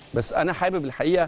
بس انا حابب الحقيقه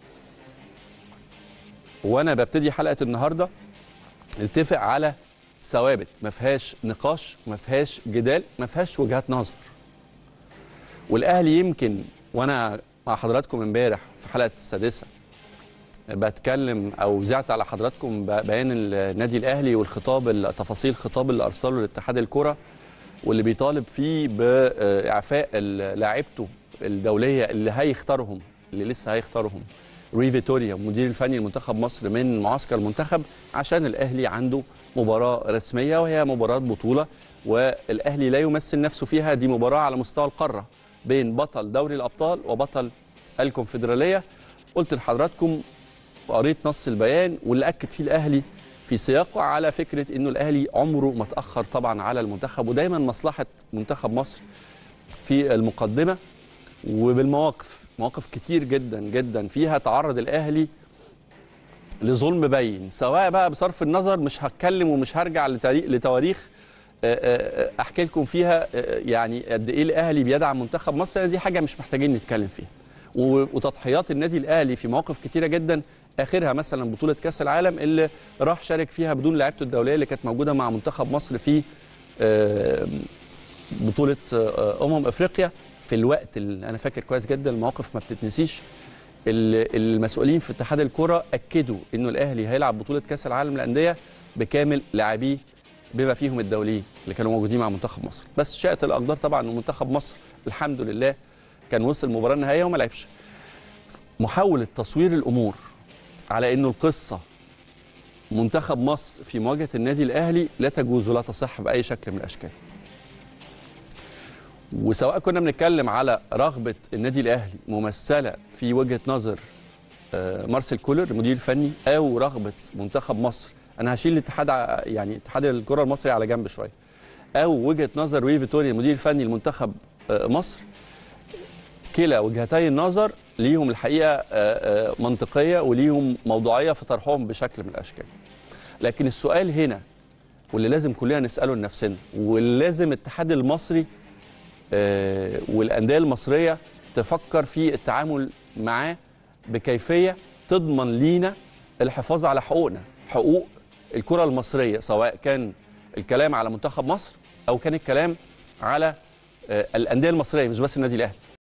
وانا ببتدي حلقه النهارده نتفق على ثوابت ما فيهاش نقاش ما فيهاش جدال ما فيهاش وجهات نظر والاهلي يمكن وانا مع حضراتكم امبارح في حلقه السادسه بتكلم او زعت على حضراتكم بيان النادي الاهلي والخطاب تفاصيل الخطاب اللي ارسله لاتحاد الكره واللي بيطالب فيه باعفاء لاعيبته الدوليه اللي هيختارهم اللي لسه هيختارهم روي فيتوريا مدير الفني لمنتخب مصر من معسكر المنتخب عشان الاهلي عنده مباراه رسميه وهي مباراه بطوله والاهلي لا يمثل نفسه فيها دي مباراه على مستوى القاره بين بطل دوري الابطال وبطل الكونفدراليه قلت لحضراتكم وقريت نص البيان واللي اكد فيه الاهلي في سياقه على فكره انه الاهلي عمره ما تاخر طبعا على المنتخب ودايما مصلحه منتخب مصر في المقدمه وبالمواقف مواقف كتير جدا جدا فيها تعرض الاهلي لظلم باين سواء بقى بصرف النظر مش هتكلم ومش هرجع لتواريخ احكي لكم فيها يعني قد ايه الاهلي بيدعم منتخب مصر دي حاجه مش محتاجين نتكلم فيها وتضحيات النادي الاهلي في مواقف كتيره جدا اخرها مثلا بطوله كاس العالم اللي راح شارك فيها بدون لعيبته الدوليه اللي كانت موجوده مع منتخب مصر في بطوله امم افريقيا في الوقت اللي انا فاكر كويس جدا المواقف ما بتتنسيش المسؤولين في اتحاد الكره اكدوا انه الاهلي هيلعب بطوله كاس العالم للانديه بكامل لاعبيه بما فيهم الدوليين اللي كانوا موجودين مع منتخب مصر بس شاءت الاقدار طبعا ان منتخب مصر الحمد لله كان وصل المباراه النهائيه وما لعبش محاوله تصوير الامور على انه القصه منتخب مصر في مواجهه النادي الاهلي لا تجوز ولا تصح باي شكل من الاشكال وسواء كنا بنتكلم على رغبه النادي الاهلي ممثله في وجهه نظر مارسيل كولر المدير الفني او رغبه منتخب مصر انا هشيل الاتحاد يعني اتحاد الكره المصري على جنب شويه او وجهه نظر وي فيتوريا المدير الفني لمنتخب مصر كلا وجهتي النظر ليهم الحقيقه منطقيه وليهم موضوعيه في طرحهم بشكل من الاشكال لكن السؤال هنا واللي لازم كلنا نساله لنفسنا واللي لازم الاتحاد المصري والانديه المصريه تفكر في التعامل معاه بكيفيه تضمن لينا الحفاظ على حقوقنا حقوق الكره المصريه سواء كان الكلام على منتخب مصر او كان الكلام على الانديه المصريه مش بس النادي الاهلي